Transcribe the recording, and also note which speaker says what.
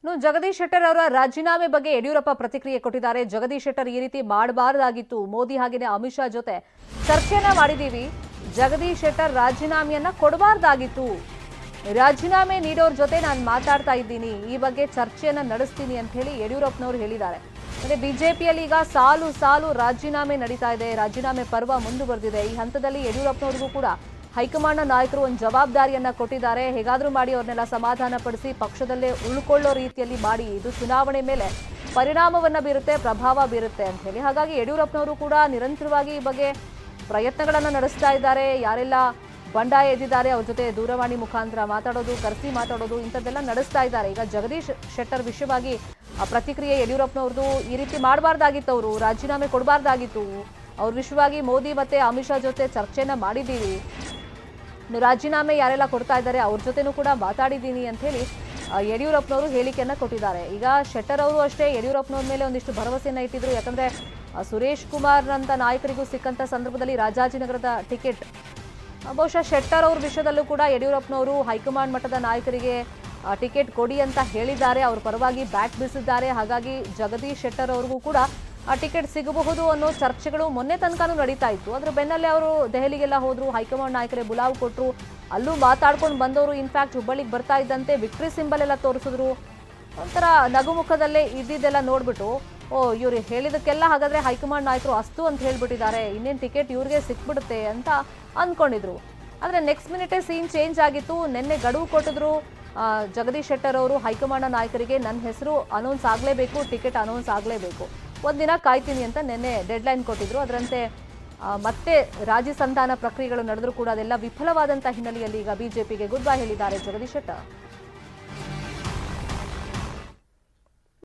Speaker 1: ಇನ್ನು ಜಗದೀಶ್ ಶೆಟ್ಟರ್ ಅವರ ರಾಜೀನಾಮೆ ಬಗ್ಗೆ ಯಡಿಯೂರಪ್ಪ ಪ್ರತಿಕ್ರಿಯೆ ಕೊಟ್ಟಿದ್ದಾರೆ ಜಗದೀಶ್ ಶೆಟ್ಟರ್ ಈ ರೀತಿ ಮಾಡಬಾರದಾಗಿತ್ತು ಮೋದಿ ಹಾಗೆಯೇ ಅಮಿತ್ ಶಾ ಜೊತೆ ಚರ್ಚೆನ ಮಾಡಿದೀವಿ ಜಗದೀಶ್ ಶೆಟ್ಟರ್ ರಾಜೀನಾಮೆಯನ್ನ ಕೊಡಬಾರ್ದಾಗಿತ್ತು ರಾಜೀನಾಮೆ ನೀಡೋರ್ ಜೊತೆ ನಾನು ಮಾತಾಡ್ತಾ ಇದ್ದೀನಿ ಈ ಬಗ್ಗೆ ಚರ್ಚೆಯನ್ನ ನಡೆಸ್ತೀನಿ ಅಂತ ಹೇಳಿ ಯಡಿಯೂರಪ್ಪನವರು ಹೇಳಿದ್ದಾರೆ ಅಂದ್ರೆ ಬಿಜೆಪಿಯಲ್ಲಿ ಈಗ ಸಾಲು ಸಾಲು ರಾಜೀನಾಮೆ ನಡೀತಾ ಇದೆ ರಾಜೀನಾಮೆ ಪರ್ವ ಮುಂದುವರೆದಿದೆ ಈ ಹಂತದಲ್ಲಿ ಯಡಿಯೂರಪ್ಪನವ್ರಿಗೂ ಕೂಡ ಹೈಕಮಾಂಡ್ನ ನಾಯಕರು ಒಂದು ಜವಾಬ್ದಾರಿಯನ್ನ ಕೊಟ್ಟಿದ್ದಾರೆ ಹೇಗಾದ್ರೂ ಮಾಡಿ ಅವ್ರನ್ನೆಲ್ಲ ಸಮಾಧಾನ ಪಡಿಸಿ ಪಕ್ಷದಲ್ಲೇ ಉಳ್ಕೊಳ್ಳೋ ರೀತಿಯಲ್ಲಿ ಮಾಡಿ ಇದು ಚುನಾವಣೆ ಮೇಲೆ ಪರಿಣಾಮವನ್ನ ಬೀರುತ್ತೆ ಪ್ರಭಾವ ಬೀರುತ್ತೆ ಅಂತ ಹೇಳಿ ಹಾಗಾಗಿ ಯಡಿಯೂರಪ್ಪನವರು ಕೂಡ ನಿರಂತರವಾಗಿ ಈ ಬಗ್ಗೆ ಪ್ರಯತ್ನಗಳನ್ನ ನಡೆಸ್ತಾ ಇದ್ದಾರೆ ಯಾರೆಲ್ಲ ಬಂಡಾಯ ಎದ್ದಿದ್ದಾರೆ ಅವ್ರ ಜೊತೆ ದೂರವಾಣಿ ಮುಖಾಂತರ ಮಾತಾಡೋದು ಕರೆಸಿ ಮಾತಾಡೋದು ಇಂಥದ್ದೆಲ್ಲ ನಡೆಸ್ತಾ ಇದ್ದಾರೆ ಈಗ ಜಗದೀಶ್ ಶೆಟ್ಟರ್ ವಿಷಯವಾಗಿ ಆ ಪ್ರತಿಕ್ರಿಯೆ ಯಡಿಯೂರಪ್ಪನವ್ರದ್ದು ಈ ರೀತಿ ಮಾಡಬಾರ್ದಾಗಿತ್ತು ಅವರು ರಾಜೀನಾಮೆ ಕೊಡಬಾರ್ದಾಗಿತ್ತು ಅವ್ರ ವಿಷಯವಾಗಿ ಮೋದಿ ಮತ್ತೆ ಅಮಿತ್ ಶಾ ಜೊತೆ ಚರ್ಚೆನ ಮಾಡಿದ್ದೀವಿ ಇನ್ನು ರಾಜೀನಾಮೆ ಯಾರೆಲ್ಲ ಕೊಡ್ತಾ ಇದ್ದಾರೆ ಅವ್ರ ಜೊತೆನೂ ಕೂಡ ಮಾತಾಡಿದ್ದೀನಿ ಅಂತ ಹೇಳಿ ಆ, ಯಡಿಯೂರಪ್ಪನವರು ಹೇಳಿಕೆಯನ್ನ ಕೊಟ್ಟಿದ್ದಾರೆ ಈಗ ಶೆಟ್ಟರ್ ಅವರು ಅಷ್ಟೇ ಯಡಿಯೂರಪ್ಪನವ್ರ ಮೇಲೆ ಒಂದಿಷ್ಟು ಭರವಸೆಯನ್ನ ಇಟ್ಟಿದ್ರು ಯಾಕಂದ್ರೆ ಆ, ಸುರೇಶ್ ಕುಮಾರ್ ಅಂತ ನಾಯಕರಿಗೂ ಸಿಕ್ಕಂತ ಸಂದರ್ಭದಲ್ಲಿ ರಾಜಾಜಿನಗರದ ಟಿಕೆಟ್ ಆ, ಬಹುಶಃ ಶೆಟ್ಟರ್ ಅವ್ರ ವಿಷಯದಲ್ಲೂ ಕೂಡ ಯಡಿಯೂರಪ್ಪನವರು ಹೈಕಮಾಂಡ್ ಮಟ್ಟದ ನಾಯಕರಿಗೆ ಆ, ಟಿಕೆಟ್ ಕೊಡಿ ಅಂತ ಹೇಳಿದ್ದಾರೆ ಅವ್ರ ಪರವಾಗಿ ಬ್ಯಾಟ್ ಬೀಸಿದ್ದಾರೆ ಹಾಗಾಗಿ ಜಗದೀಶ್ ಶೆಟ್ಟರ್ ಅವ್ರಿಗೂ ಕೂಡ ಆ ಟಿಕೆಟ್ ಸಿಗಬಹುದು ಅನ್ನೋ ಚರ್ಚೆಗಳು ಮೊನ್ನೆ ತನಕನೂ ನಡೀತಾ ಇತ್ತು ಅದ್ರ ಬೆನ್ನಲ್ಲೇ ಅವರು ದೆಹಲಿಗೆಲ್ಲ ಹೋದ್ರು ಹೈಕಮಾಂಡ್ ನಾಯಕರೇ ಬುಲಾವ್ ಕೊಟ್ಟರು ಅಲ್ಲೂ ಮಾತಾಡ್ಕೊಂಡು ಬಂದವರು ಇನ್ಫ್ಯಾಕ್ಟ್ ಹುಬ್ಬಳ್ಳಿಗೆ ಬರ್ತಾ ಇದ್ದಂತೆ ವಿಕ್ಟ್ರಿ ಸಿಂಬಲ್ ಎಲ್ಲ ತೋರಿಸಿದ್ರು ಒಂಥರ ನಗುಮುಖದಲ್ಲೇ ಇದ್ದಿದ್ದೆಲ್ಲ ನೋಡ್ಬಿಟ್ಟು ಓ ಇವ್ರು ಹೇಳಿದಕ್ಕೆಲ್ಲ ಹಾಗಾದ್ರೆ ಹೈಕಮಾಂಡ್ ನಾಯಕರು ಅಸ್ತು ಅಂತ ಹೇಳ್ಬಿಟ್ಟಿದ್ದಾರೆ ಇನ್ನೇನು ಟಿಕೆಟ್ ಇವ್ರಿಗೆ ಸಿಕ್ಬಿಡುತ್ತೆ ಅಂತ ಅಂದ್ಕೊಂಡಿದ್ರು ಆದರೆ ನೆಕ್ಸ್ಟ್ ಮಿನಿಟೇ ಸೀನ್ ಚೇಂಜ್ ಆಗಿತ್ತು ನಿನ್ನೆ ಗಡುವು ಕೊಟ್ಟಿದ್ರು ಆ, ಜಗದೀಶ್ ಶೆಟ್ಟರ್ ಅವರು ಹೈಕಮಾಂಡ್ ನಾಯಕರಿಗೆ ನನ್ನ ಹೆಸರು ಅನೌನ್ಸ್ ಆಗಲೇಬೇಕು ಟಿಕೆಟ್ ಅನೌನ್ಸ್ ಆಗಲೇಬೇಕು ಒಂದಿನ ಕಾಯ್ತೀನಿ ಅಂತ ನಿನ್ನೆ ಡೆಡ್ಲೈನ್ ಕೊಟ್ಟಿದ್ರು ಅದರಂತೆ ಆ, ಮತ್ತೆ ರಾಜ್ಯ ಸಂಧಾನ ಪ್ರಕ್ರಿಯೆಗಳು ನಡೆದರೂ ಕೂಡ ಅದೆಲ್ಲ ವಿಫಲವಾದಂಥ ಹಿನ್ನೆಲೆಯಲ್ಲಿ ಈಗ ಬಿಜೆಪಿಗೆ ಗುಡ್ ಬೈ ಹೇಳಿದ್ದಾರೆ ಜಗದೀಶ್ ಶೆಟ್ಟರ್